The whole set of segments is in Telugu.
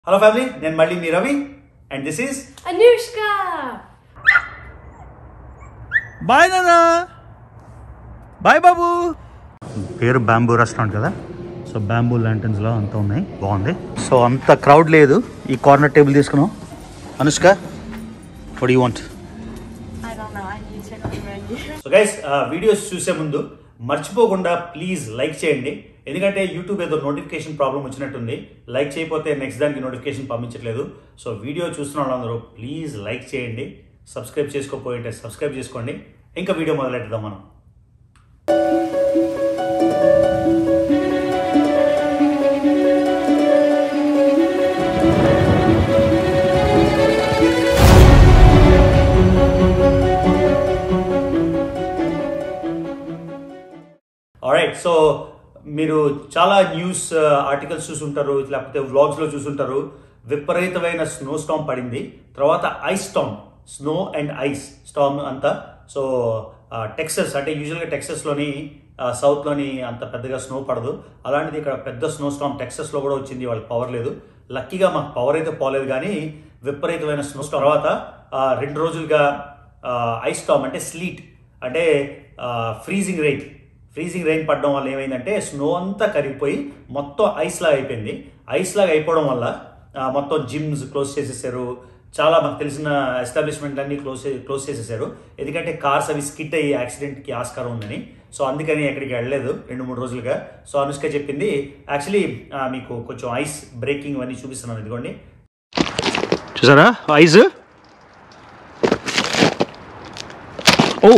హలో ఫ్యామిలీ నేను మళ్ళీ మీ Ravi and this is Anushka! Bye నానా బాయ్ బాబు పేరు బ్యాంబూ రెస్టారెంట్ కదా సో బ్యాంబూ ల్యాంటన్స్లో అంతా ఉన్నాయి బాగుంది సో అంత క్రౌడ్ లేదు ఈ కార్నర్ టేబుల్ తీసుకున్నాం Anushka what you want I don't know, I need to check on the menu. So guys videos చూసే ముందు మర్చిపోకుండా ప్లీజ్ లైక్ చేయండి ఎందుకంటే యూట్యూబ్ ఏదో నోటిఫికేషన్ ప్రాబ్లం వచ్చినట్టుంది లైక్ చేయకపోతే నెక్స్ట్ దానికి నోటిఫికేషన్ పంపించట్లేదు సో వీడియో చూస్తున్న వాళ్ళందరూ ప్లీజ్ లైక్ చేయండి సబ్స్క్రైబ్ చేసుకోకపోయింటే సబ్స్క్రైబ్ చేసుకోండి ఇంకా వీడియో మొదలెట్టుదాం మనం ఆల్రైట్ సో మీరు చాలా న్యూస్ ఆర్టికల్స్ చూసుంటారు లేకపోతే వ్లాగ్స్లో చూసుంటారు విపరీతమైన స్నో స్టామ్ పడింది తర్వాత ice storm snow and ice storm అంతా సో టెక్సస్ అంటే యూజువల్గా టెక్సస్లోని సౌత్లోని అంత పెద్దగా స్నో పడదు అలాంటిది ఇక్కడ పెద్ద స్నో స్టామ్ టెక్సస్లో కూడా వచ్చింది వాళ్ళకి పవర్ లేదు లక్కీగా మాకు పవర్ అయితే పోలేదు కానీ విపరీతమైన స్నో స్టామ్ తర్వాత ఆ, రెండు రోజులుగా ఐస్ స్టామ్ అంటే స్లీట్ అంటే ఫ్రీజింగ్ రైట్ ఫ్రీజింగ్ రెయిన్ పడడం వల్ల ఏమైందంటే స్నో అంతా కరిగిపోయి మొత్తం ఐస్ లాగా అయిపోయింది ఐస్ లాగా అయిపోవడం వల్ల ఆ, మొత్తం జిమ్స్ క్లోజ్ చేసేసారు చాలా మాకు తెలిసిన ఎస్టాబ్లిష్మెంట్ అన్ని క్లోజ్ క్లోజ్ చేసేసారు ఎందుకంటే కార్స్ అవి స్కిట్ అయ్యి యాక్సిడెంట్కి ఆస్కారం ఉందని సో అందుకని ఎక్కడికి వెళ్ళలేదు రెండు మూడు రోజులుగా సో అనుష్క చెప్పింది యాక్చువల్లీ మీకు కొంచెం ఐస్ బ్రేకింగ్ అన్నీ చూపిస్తున్నాను ఇదిగోండి చూసారా ఐస్ ఓ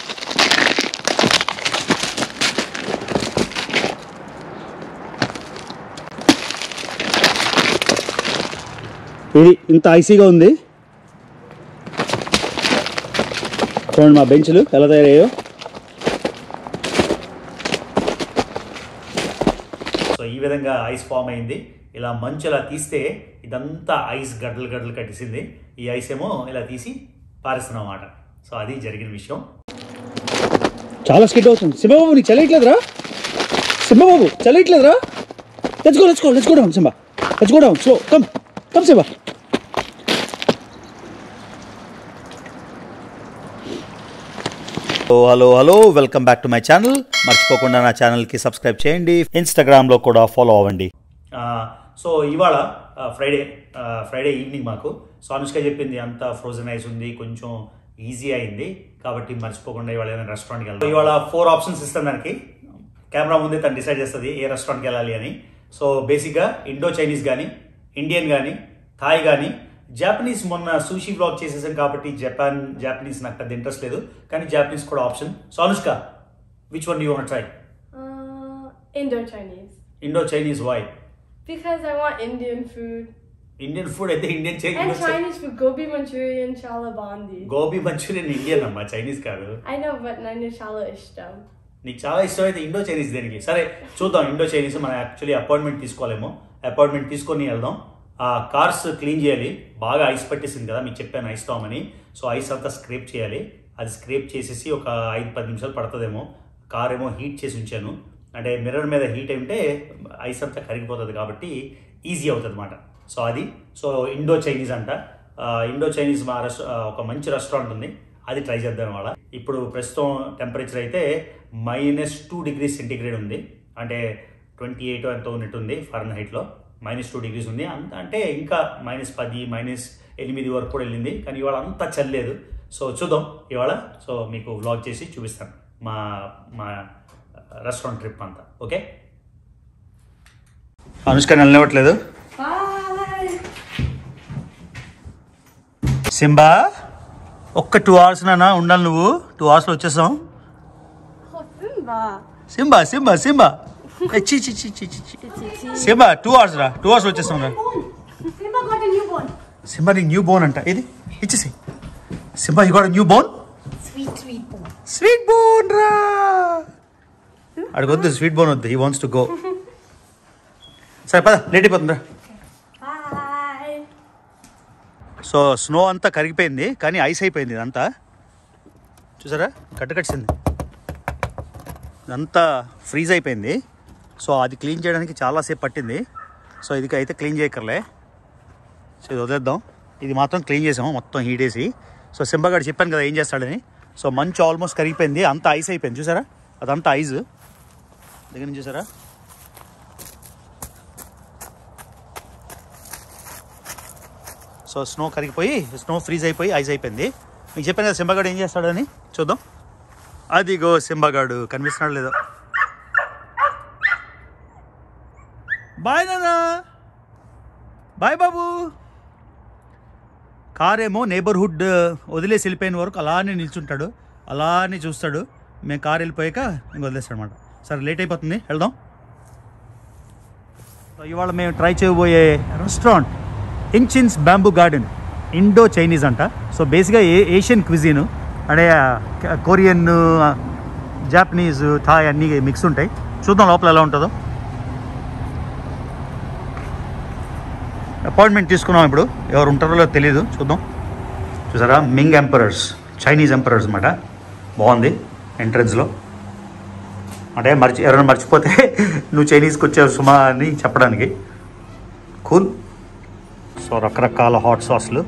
ఇది ఇంత ఐసీగా ఉంది చూడండి మా బెంచ్లు ఎలా తయారయ్యాయో సో ఈ విధంగా ఐస్ ఫామ్ అయింది ఇలా మంచు ఇలా తీస్తే ఇదంతా ఐస్ గడ్డలు గడ్డలు కట్టేసింది ఈ ఐస్ ఏమో ఇలా తీసి పారేస్తున్నాం అన్నమాట సో అది జరిగిన విషయం చాలా స్కిట్ అవుతుంది సింహబాబు నీకు చలియట్లేదురా సింహబాబు చలియట్లేదురా తెచ్చుకో తెచ్చుకో తెచ్చుకోవడం సింహ తెచ్చుకోవడం slow come come Simha hello hello welcome back to my channel మర్చిపోకుండా నా ఛానల్కి సబ్స్క్రైబ్ చేయండి ఇన్స్టాగ్రామ్లో కూడా ఫాలో అవ్వండి సో ఇవాళ ఫ్రైడే ఫ్రైడే ఈవినింగ్ మాకు సో అనుష్క చెప్పింది అంతా ఫ్రోజన్ ఐస్ ఉంది కొంచెం ఈజీ అయింది కాబట్టి మర్చిపోకుండా ఇవాళ ఏదైనా రెస్టారెంట్కి వెళ్దాం ఇవాళ ఫోర్ ఆప్షన్స్ ఇస్తాను దానికి కెమెరా ముందే తను డిసైడ్ చేస్తుంది ఏ రెస్టారెంట్కి వెళ్ళాలి అని సో బేసిక్గా ఇండో చైనీస్ కానీ ఇండియన్ కానీ థాయ్ కానీ జాపనీస్ మొన్న సూషీ బ్లాగ్ చేసేసాం కాబట్టి జపాన్ జాపనీస్ నాకు పెద్ద ఇంట్రెస్ట్ లేదు కానీ జాపనీస్ కూడా option so Anushka which one you want try Uh, Indo Chinese. Indo Chinese why Because I want Indian food. Indian food అయితే Indian And Chinese Chinese food, gobi Manchurian, chala bandi. Gobi Manchurian Indian అమ్మా చైనీస్ కాదు I know, but nine chala ishtam. నీకు చాలా ఇష్టం అయితే ఇండో చైనీస్ దేనికి సరే చూద్దాం ఇండో చైనీస్ మనం యాక్చువల్లీ అపాయింట్మెంట్ తీసుకోలేమో అపాయింట్మెంట్ తీసుకొని వెళ్దాం ఆ కార్స్ క్లీన్ చేయాలి బాగా ఐస్ పట్టేసింది కదా మీకు చెప్పాను ఐస్ టామ్ అని సో ఐస్ అంతా స్క్రేప్ చేయాలి అది స్క్రేప్ చేసేసి ఒక ఐదు పది నిమిషాలు పడుతుందేమో కార్ ఏమో హీట్ చేసి ఉంచాను అంటే మిర్రర్ మీద హీట్ ఉంటే ఐస్ అంతా కరిగిపోతుంది కాబట్టి ఈజీ అవుతుంది అనమాట సో అది సో ఇండో చైనీస్ అంట ఆ, ఇండో చైనీస్ మా రెస్టా ఆ, ఒక మంచి రెస్టారెంట్ ఉంది అది ట్రై చేద్దాం వాళ్ళ ఇప్పుడు ప్రస్తుతం టెంపరేచర్ అయితే మైనస్ టూ డిగ్రీ సెంటిగ్రేడ్ ఉంది అంటే ట్వంటీ ఎయిట్ ఎంతో ఉన్నట్టుంది ఫారెన్ హైట్లో మైనస్ టూ డిగ్రీస్ ఉంది అంత అంటే ఇంకా మైనస్ పది మైనస్ ఎనిమిది వరకు కూడా వెళ్ళింది కానీ ఇవాళ అంతా చల్లేదు సో చూద్దాం ఇవాళ సో మీకు వ్లాగ్ చేసి చూపిస్తాను మా మా రెస్టారెంట్ ట్రిప్ అంతా ఓకే అనుష్క నిలనివ్వట్లేదు Bye! సింబా ఒక్క టూ అవర్స్ నానా ఉండాలి నువ్వు టూ అవర్స్లో వచ్చేసాం Oh, Simba! Simba Simba Simba ఏ, చి చి చి చి చి చి. సింబా టూ అవర్స్ రా టూ అవర్స్ వచ్చేస్తాం రా Simba got a newborn. Simba నీకు న్యూ బోన్ అంట ఇది ఇచ్చేసి Simba you got new bone Sweet, sweet boy. Sweet bone రా అడిగొద్దు స్వీట్ బోన్ వద్దు హీ వాంట్స్ టు గో సరే పద లేట్ అయిపోతుందిరా Bye! సో స్నో అంతా కరిగిపోయింది కానీ ఐస్ అయిపోయింది ఇదంతా చూసారా కట్టకట్టింది ఇదంతా ఫ్రీజ్ అయిపోయింది సో అది క్లీన్ చేయడానికి చాలాసేపు పట్టింది సో ఇది అయితే క్లీన్ చేయకర్లే సో ఇది వదిలేద్దాం ఇది మాత్రం క్లీన్ చేసాము మొత్తం హీట్ వేసి సో సింబగాడు చెప్పాను కదా ఏం చేస్తాడని సో మంచు ఆల్మోస్ట్ కరిగిపోయింది అంత ఐస్ అయిపోయింది చూసారా అదంతా ఐస్ దగ్గర నుంచి చూసారా సో స్నో కరిగిపోయి స్నో ఫ్రీజ్ అయిపోయి ఐస్ అయిపోయింది మీకు చెప్పాను కదా సింబగాడు ఏం చేస్తాడని చూద్దాం అదిగో సింబగాడు కనిపిస్తున్నాడు లేదో బాయ్ నానా బాయ్ బాబు కారేమో నేబర్హుడ్ వదిలేసి వెళ్ళిపోయిన వరకు అలానే నిల్చుంటాడు అలానే చూస్తాడు మేము కార్ వెళ్ళిపోయాక ఇంక వదిలేస్తాడు అనమాట సరే లేట్ అయిపోతుంది వెళ్దాం సో ఇవాళ మేము ట్రై చేయబోయే రెస్టారెంట్ హించిన్స్ బ్యాంబూ గార్డెన్ ఇండో చైనీస్ అంట సో బేసిక్గా ఏ ఏషియన్ క్విజిన్ అంటే కొరియన్ జాపనీస్ థాయ్ అన్నీ మిక్స్ ఉంటాయి చూద్దాం లోపల ఎలా ఉంటుందో అపాయింట్మెంట్ తీసుకున్నాం ఇప్పుడు ఎవరు ఉంటారో లేదో తెలియదు చూద్దాం చూసారా మింగ్ ఎంపరర్స్ చైనీస్ ఎంపరర్స్ అనమాట బాగుంది ఎంట్రన్స్లో అంటే మర్చి ఎవరైనా మర్చిపోతే నువ్వు చైనీస్కి వచ్చావు సుమా అని చెప్పడానికి కూల్ సో రకరకాల హాట్ సాస్లు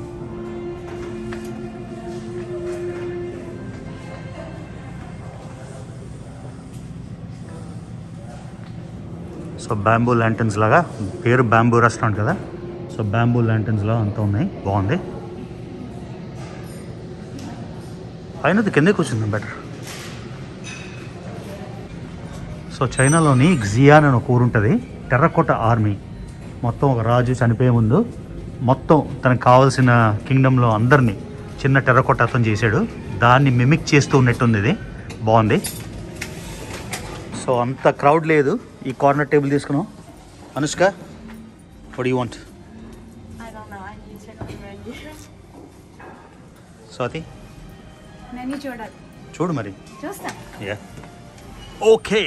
సో బ్యాంబూ ల్యాంటన్స్ లాగా పేరు బ్యాంబూ రెస్టారెంట్ కదా సో బ్యాంబూ ల్యాంటన్స్లో అంతా ఉన్నాయి బాగుంది పైన కిందే కూర్చుందాం బెటర్ సో చైనాలోని జియాన్ అని ఒక ఊరు ఉంటుంది టెర్రకోట ఆర్మీ మొత్తం ఒక రాజు చనిపోయే ముందు మొత్తం తనకు కావాల్సిన కింగ్డమ్లో అందరినీ చిన్న టెర్రకోట అతను చేశాడు దాన్ని మిమిక్ చేస్తూ ఉన్నట్టుంది ఇది బాగుంది సో అంత క్రౌడ్ లేదు ఈ కార్నర్ టేబుల్ తీసుకున్నాం Anushka what you want I don't know. I need to check on the menu. Swathi Menu చూడాలి చూడు మరి చూస్తా యా ఓకే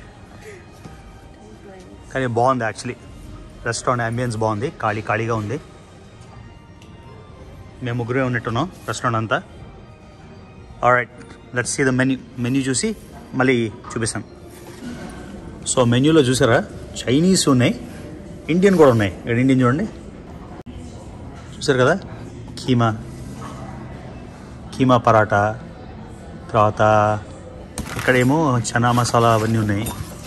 కానీ బాగుంది యాక్చువల్లీ రెస్టారెంట్ అంబియన్స్ బాగుంది ఖాళీ ఖాళీగా ఉంది మేము ముగ్గురే ఉన్నట్టున్నాం రెస్టారెంట్ అంతా alright let's see the menu menu చూసి మళ్ళీ చూపిస్తాను సో మెన్యూలో చూసారా చైనీస్ ఉన్నాయి ఇండియన్ కూడా ఉన్నాయి ఇక్కడ ఇండియన్ చూడండి చూసారు కదా కీమా కీమా పరాటా తర్వాత ఇక్కడేమో చనా మసాలా అవన్నీ ఉన్నాయి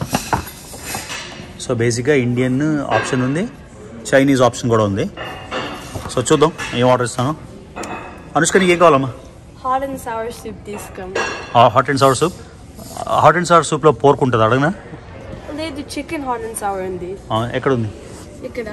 సో బేసిక్గా ఇండియన్ ఆప్షన్ ఉంది చైనీస్ ఆప్షన్ కూడా ఉంది సో చూద్దాం ఏం ఆర్డర్ ఇస్తాను అనుష్క నీకు ఏం కావాలమ్మా హాట్ అండ్ సవర్ సూప్ తీసుకోండి hot and sour soup hot and sour సూప్లో పోర్క్ ఉంటుంది అడగనా లేదు చికెన్ హాట్ అండ్ సవర్ ఉంది ఆ, ఎక్కడుంది ఇక్కడ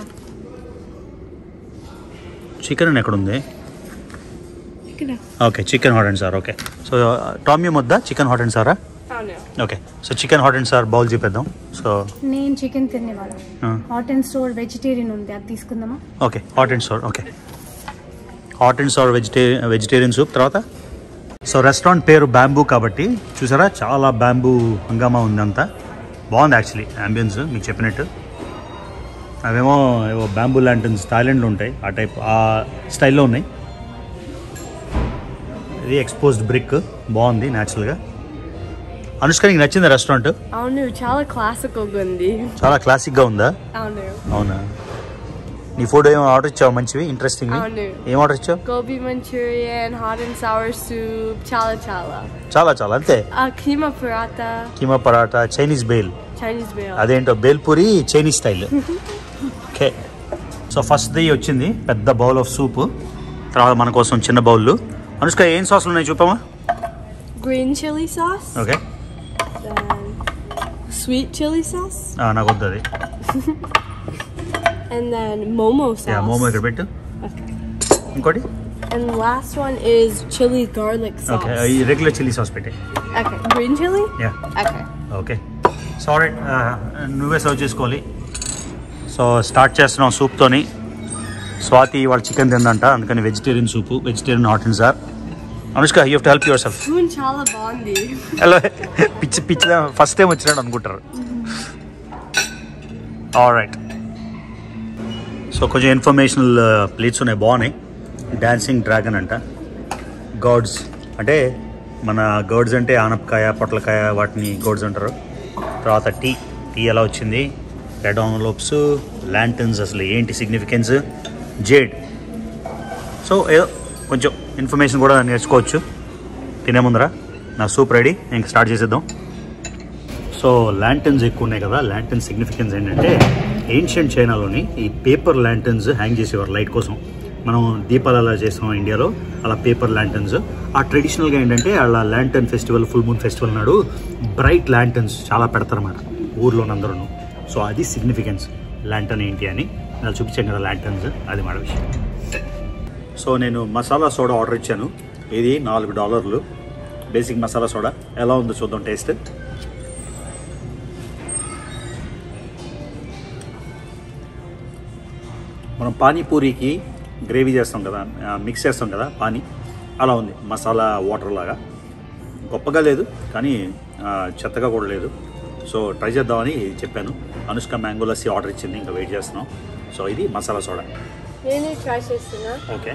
చికెన్ ఎక్కడుంది ఇక్కడ okay chicken hot and sour okay so టామ్యూ ముద్ద చికెన్ హాట్ అండ్ సారా అవును okay so chicken hot and sour bowl చూపిద్దాం సో నేను చికెన్ తినేవాళ్ళ హాట్ అండ్ స్టోర్ వెజిటేరియన్ ఉంది అది తీసుకుందామా okay hot and sour okay hot and sour vegetarian vegetarian soup తర్వాత సో రెస్టారెంట్ పేరు బ్యాంబూ కాబట్టి చూసారా చాలా బ్యాంబూ హంగామా ఉంది అంతా బాగుంది యాక్చువల్లీ అంబియన్స్ మీకు చెప్పినట్టు అవేమో ఏవో బ్యాంబూ ల్యాంటన్స్ థాయిలాండ్లో ఉంటాయి ఆ టైప్ ఆ స్టైల్లో ఉన్నాయి ఇది ఎక్స్పోజ్డ్ బ్రిక్ బాగుంది న్యాచురల్గా అనుష్క నీకు నచ్చింది రెస్టారెంట్ అవును చాలా క్లాసికల్గా ఉంది చాలా క్లాసిక్గా ఉందా అవును అవునా నీ ఫుడ్ ఏమో ఆర్డర్ ఇచ్చావు మంచివి ఇంట్రెస్టింగ్ అవును. ఏం ఆర్డర్ ఇచ్చావు gobi Manchurian hot and sour soup చాలా చాలా చాలా చాలా అంతే కీమా పరాటా కీమా పరాటా చైనీస్ బేల్ చైనీస్ బేల్ అదేంటో bhelpuri Chinese style okay so first the వచ్చింది పెద్ద బౌల్ ఆఫ్ సూప్ తర్వాత మన కోసం చిన్న బౌల్ అనుష్క ఏం సాస్లు ఉన్నాయి చూపమా green chilli sauce okay sweet chilli sauce నాకు వద్దు అది and then momo sauce. Yeah momo ఇక్కడ పెట్టు ఇంకోటి And last one is chili garlic sauce. Okay ఈ రెగ్యులర్ చిల్లీ సాస్ పెట్టే Okay, green chili? Yeah Okay. Okay sorry నువ్వే సర్వ్ చేసుకోవాలి సో స్టార్ట్ చేస్తున్నాం సూప్తోని స్వాతి వాళ్ళ చికెన్ తిందంట అందుకని vegetarian soup vegetarian hot and sour Anushka you to help yourself Spoon chala bondi. Hello పిచ్చి పిచ్చి ఫస్ట్ టైం వచ్చినాడు అనుకుంటారు రైట్ సో కొంచెం ఇన్ఫర్మేషనల్ ప్లేట్స్ ఉన్నాయి బాగున్నాయి డాన్సింగ్ డ్రాగన్ అంట గౌడ్స్ అంటే మన గౌడ్స్ అంటే ఆనపకాయ పొట్లకాయ వాటిని గౌడ్స్ అంటారు తర్వాత టీ టీ ఎలా వచ్చింది రెడ్ ఆన్లోప్స్ ల్యాంటన్స్ అసలు ఏంటి సిగ్నిఫికెన్స్ జేడ్ సో ఏదో కొంచెం ఇన్ఫర్మేషన్ కూడా నేర్చుకోవచ్చు తినే ముందర నా సూప్ రెడీ ఇంక స్టార్ట్ చేసేద్దాం సో ల్యాంటన్స్ ఎక్కువ ఉన్నాయి కదా ల్యాంటన్ సిగ్నిఫికెన్స్ ఏంటంటే ఏన్షియంట్ చైనాలోని ఈ పేపర్ ల్యాంటన్స్ హ్యాంగ్ చేసేవారు లైట్ కోసం మనం దీపాలు అలా చేసాం ఇండియాలో అలా పేపర్ ల్యాంటన్స్ ఆ ట్రెడిషనల్గా ఏంటంటే అలా lantern festival full moon festival నాడు బ్రైట్ ల్యాంటన్స్ చాలా పెడతారన్నమాట ఊర్లోనందరూ సో అది సిగ్నిఫికెన్స్ ల్యాంటన్ ఏంటి అని నేను చూపించాను కదా ల్యాంటన్స్ అది మాట విషయం సో నేను మసాలా సోడా ఆర్డర్ ఇచ్చాను ఇది నాలుగు డాలర్లు బేసిక్ మసాలా సోడా ఎలా ఉందో చూద్దాం టేస్ట్ మనం పానీపూరికి గ్రేవీ చేస్తాం కదా ఆ, మిక్స్ చేస్తాం కదా పానీ అలా ఉంది మసాలా వాటర్ లాగా గొప్పగా లేదు కానీ ఆ, చెత్తగా కూడా లేదు సో ట్రై చేద్దామని చెప్పాను అనుష్క మ్యాంగో లస్సీ ఆర్డర్ ఇచ్చింది ఇంకా వెయిట్ చేస్తున్నాం సో ఇది మసాలా సోడా నేను ట్రై చేస్తున్నా ఓకే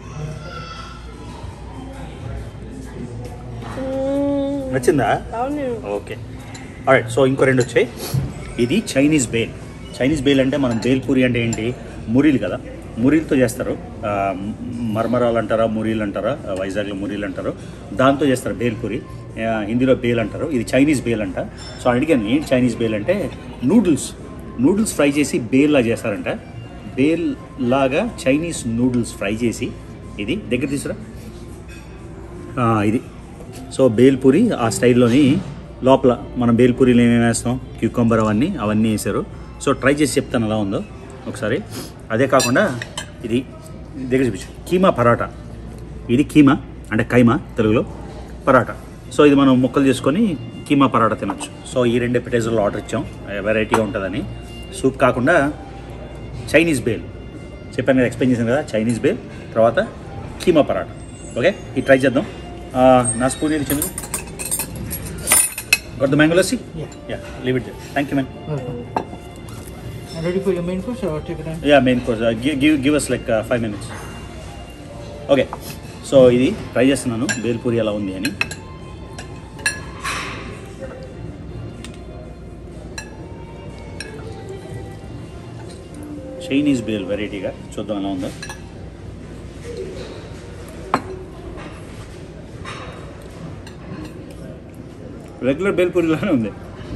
నచ్చిందా అవును ఓకే రైట్ సో ఇంకో రెండు వచ్చాయి ఇది చైనీస్ బేల్ చైనీస్ బేల్ అంటే మనం బేల్ పూరి అంటే ఏంటి మురీలు కదా మురీలతో చేస్తారు ఆ, మర్మరాలు అంటారా మురీలు అంటారా ఆ, వైజాగ్లో మురీలు అంటారు దాంతో చేస్తారు బేల్ పూరి ఆ, హిందీలో బేల్ అంటారు ఇది చైనీస్ బేల్ అంట సో అడిగాను ఏంటి చైనీస్ బేల్ అంటే నూడిల్స్ నూడిల్స్ ఫ్రై చేసి బేల్ లా చేస్తారంట బేల్ లాగా చైనీస్ నూడిల్స్ ఫ్రై చేసి ఇది దగ్గర తీసురా ఆ, ఇది సో బేల్పూరి ఆ స్టైల్లోని లోపల మనం బేల్పూరిలో ఏమేమి వేస్తాం క్యూకంబర్ అవన్నీ అవన్నీ వేసారు సో ట్రై చేసి చెప్తాను ఎలా ఉందో ఒకసారి అదే కాకుండా ఇది దగ్గర చూపించు కీమా పరాటా ఇది కీమా అంటే కైమా తెలుగులో పరాటా సో ఇది మనం ముక్కలు చేసుకొని కీమా పరాటా తినొచ్చు సో ఈ రెండు ఎపిటైజర్లు ఆర్డర్ ఇచ్చాం వెరైటీగా ఉంటుందని సూప్ కాకుండా చైనీస్ బేల్ చెప్పాను కదా ఎక్స్ప్లెయిన్ చేశాను కదా చైనీస్ బేల్ తర్వాత కీమా పరాటా ఓకే ఇది ట్రై చేద్దాం ఆ, నా స్పూన్ ఇది చంద్రు got the mango lassi yeah leave it thank you ma'am Welcome. And ready for your main course or take your time? Yeah main course give give us like five minutes okay so ఇది ట్రై చేస్తున్నాను బేల్పూరి ఎలా ఉంది అని చైనీస్ బేల్ వెరైటీగా చూద్దాం ఎలా ఉందో రెగ్యులర్ బేల్పూరిలానే ఉంది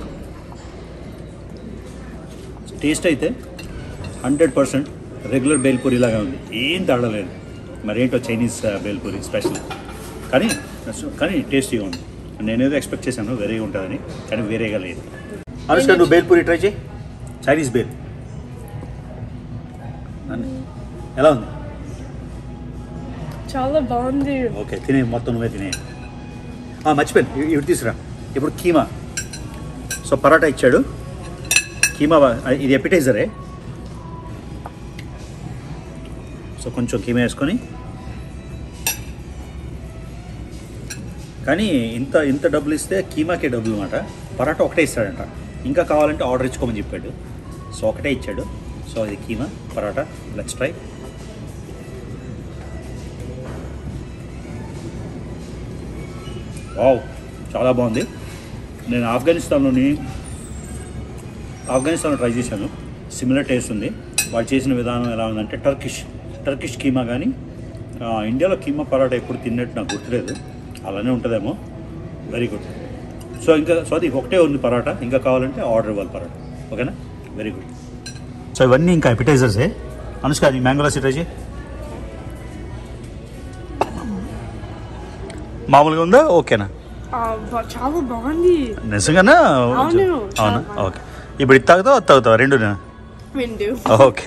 టేస్ట్ అయితే హండ్రెడ్ పర్సెంట్ రెగ్యులర్ బేల్పూరి లాగా ఉంది ఏం తేడా లేదు మరి ఏంటో చైనీస్ ఆ, బేల్పూరి స్పెషల్ కానీ కానీ టేస్టీగా ఉంది నేనేదో ఎక్స్పెక్ట్ చేశాను వేరేగా ఉంటుందని కానీ వేరేగా లేదు అనుష్క నువ్వు బేల్పూరి ట్రై చేయి చైనీస్ బేల్ అన్ని- ఎలా ఉంది చాలా బాగుంది ఓకే తినే మొత్తం నువ్వే తినే ఆ, మర్చిపోయాను ఇ- ఇవి తీసురా ఇప్పుడు కీమా సో పరాటా ఇచ్చాడు కీమా వా- ఇది ఎపిటైజరే సో కొంచెం కీమా వేసుకొని కానీ ఇంత ఇంత డబ్బులు ఇస్తే కీమాకే డబ్బులు అనమాట పరాటా ఒకటే ఇస్తాడంట ఇంకా కావాలంటే ఆర్డర్ ఇచ్చుకోమని చెప్పాడు సో ఒకటే ఇచ్చాడు సో ఇది keema paratha let's try wow చాలా బాగుంది నేను ఆఫ్ఘనిస్తాన్లోని ఆఫ్ఘనిస్తాన్లో ట్రై చేశాను సిమిలర్ టేస్ట్ ఉంది వాళ్ళు చేసిన విధానం ఎలా ఉందంటే టర్కిష్ టర్కిష్ కీమా కానీ ఆ, ఇండియాలో కీమా పరాటా ఎప్పుడు తిన్నట్టు నాకు గుర్తులేదు అలానే ఉంటుందేమో వెరీ గుడ్ సో ఇంకా సో అది ఒకటే ఉంది పరాటా ఇంకా కావాలంటే ఆర్డర్ ఇవ్వాలి పరాటా ఓకేనా వెరీ గుడ్ సో ఇవన్నీ ఇంకా ఎపిటైజర్సే అనుష్క అది మ్యాంగో లస్సీ ట్రై చేయి మామూలుగా ఉందా ఓకేనా ఆ, బా- చాలా బాగుంది నిజంగానా అవును. అవునా ఓకే ఇప్పుడు ఇది తాగుతావు అది తాగుతావు రెండునా విండు ఓకే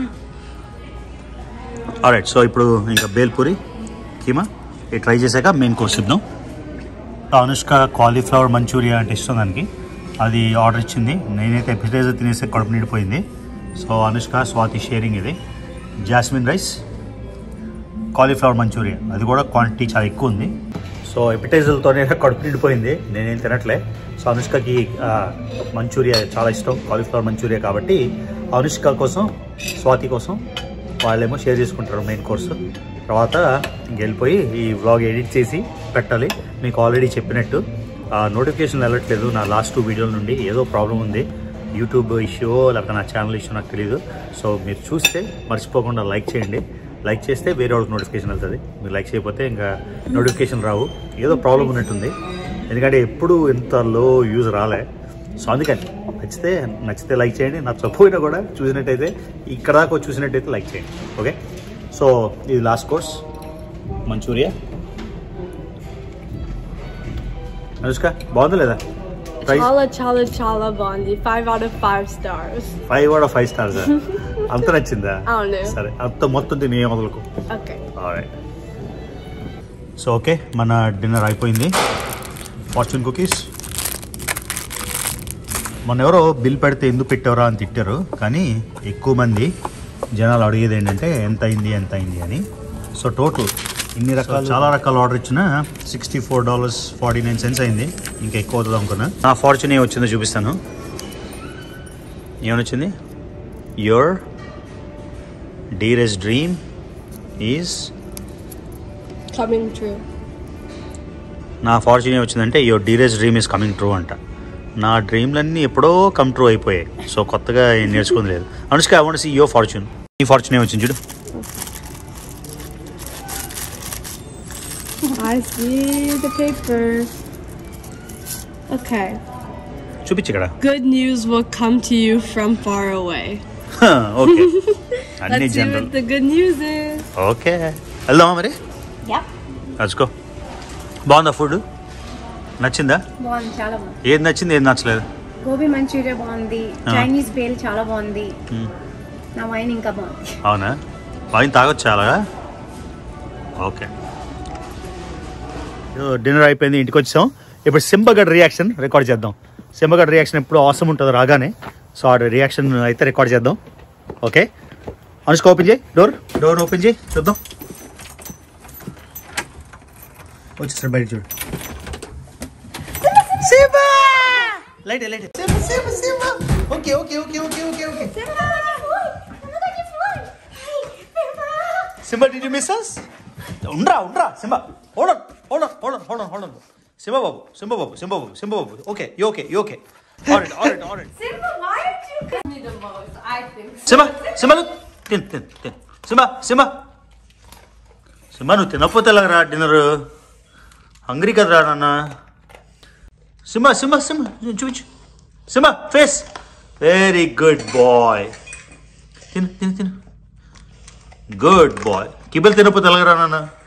రైట్ సో ఇప్పుడు ఇంకా బేల్పూరి కీమా ఇది ట్రై చేశాక మెయిన్ కోర్స్ ఇద్దాం అనుష్క కాలీఫ్లవర్ మంచూరియా అంటే ఇష్టం దానికి అది ఆర్డర్ ఇచ్చింది నేనైతే ఎపిటైజర్ తినేసి కడుపు నిండిపోయింది సో అనుష్క స్వాతి షేరింగ్ ఇది జాస్మిన్ రైస్ కాలీఫ్లవర్ మంచూరియా అది కూడా క్వాంటిటీ చాలా ఎక్కువ ఉంది సో ఎపిటైజర్తోనే కడుపు నిండిపోయింది నేనేం తినట్లే సో అనుష్కకి ఆ, మంచూరియా చాలా ఇష్టం కాలీఫ్లవర్ మంచూరియా కాబట్టి అనుష్క కోసం స్వాతి కోసం వాళ్ళేమో షేర్ చేసుకుంటారు మెయిన్ కోర్సు తర్వాత ఇంక వెళ్ళిపోయి ఈ వ్లాగ్ ఎడిట్ చేసి పెట్టాలి మీకు ఆల్రెడీ చెప్పినట్టు నోటిఫికేషన్ వెళ్ళట్లేదు నా లాస్ట్ టూ వీడియోల నుండి ఏదో ప్రాబ్లం ఉంది యూట్యూబ్ ఇష్యూ లేకపోతే నా ఛానల్ ఇష్యూ నాకు తెలియదు సో మీరు చూస్తే మర్చిపోకుండా లైక్ చేయండి లైక్ చేస్తే వేరే వాళ్ళకి నోటిఫికేషన్ వెళ్తుంది మీరు లైక్ చేయకపోతే ఇంకా నోటిఫికేషన్ రావు ఏదో ప్రాబ్లం ఉన్నట్టుంది ఎందుకంటే ఎప్పుడు ఇంత లో యూజ్ రాలే సో అందుకని నచ్చితే నచ్చితే లైక్ చేయండి నచ్చకపోయినా కూడా చూసినట్టయితే ఇక్కడ దాకా వచ్చి చూసినట్టయితే లైక్ చేయండి ఓకే సో ఇది లాస్ట్ కోర్స్ మంచూరియా అనుష్క బాగుందా లేదా price Chala Chala Chala Bondi. Five out of five stars. Five కూడా ఫైవ్ స్టార్స్ అంత నచ్చిందా అవును. సరే అంత మొత్తం తిని ఏం వదలకు Okay. సో ఓకే మన డిన్నర్ అయిపోయింది ఫార్చ్యూన్ కుకీస్ మొన్న ఎవరో బిల్ పెడితే ఎందుకు పెట్టారా అని తిట్టారు కానీ ఎక్కువ మంది జనాలు అడిగేది ఏంటంటే ఎంత అయింది ఎంత అయింది అని సో టోటల్ ఇన్ని రకాలు చాలా రకాల ఆర్డర్ ఇచ్చిన sixty four dollars forty nine cents అయింది ఇంకా ఎక్కువ అవుతుంది అనుకున్నా నా ఫార్చ్యూన్ ఏం వచ్చిందో చూపిస్తాను ఏమొచ్చింది your dearest dream is Coming true. నా ఫార్చ్యూన్ వచ్చిందంటే your dearest dream is coming true అంట నా డ్రీమ్లన్నీ ఎప్పుడో కమ్ ట్రూ అయిపోయాయి సో కొత్తగా ఏం నేర్చుకుంది లేదు Anushka I want see your fortune ఈ ఫార్చ్యూన్ ఏమొచ్చింది చూడు I see the paper. Okay. చూపించు ఇక్కడ Good news will come to you from far away. Okay అన్ని Let's see general what the good news is. Okay వెళ్దామా మరి యప్ రాజుకో బాగుందా ఫుడ్ నచ్చిందా బాగుంది చాలా బాగుంది ఏది నచ్చింది ఏది నచ్చలేదు గోబీ మంచూరియా బాగుంది ఆ. చైనీస్ బేల్ చాలా బాగుంది మ్మ్. నా వైన్ ఇంకా బాగుంది అవునా వైన్ తాగొచ్చు అలాగా ఓకే డిన్నర్ అయిపోయింది ఇంటికి వచ్చాం ఇప్పుడు సింబగడ్ రియాక్షన్ రికార్డ్ చేద్దాం సింబగడ్ రియాక్షన్ ఎప్పుడు అవసరం ఉంటుంది రాగానే సో ఆ రియాక్షన్ అయితే రికార్డ్ చేద్దాం ఓకే అనుష్క ఓపెన్ చేయి డోర్ డోర్ ఓపెన్ చేయి చూద్దాం వచ్చేసాడు బయట చూడు light light okay okay okay okay okay okay Simba, did you miss us? ఉండరా ఉండరా Simba hold hold hold hold hold Simba బాబు సింబా బాబు సింబా బాబు సింబా బాబు okay you okay you okay alright alright alright Simba Simba look తిన్ తిన్ తిన్ సింబా సింబా సింబా నువ్వు తినకపోతే ఎలాగరా డిన్నర్ హంగ్రీ కదరా నాన్న సింబా సింబా సింబా చూపించు Simba face very good boy తిను తిను తిను గుడ్ బాయ్ కిబెల్ తినకపోతే ఎలాగరా నాన్న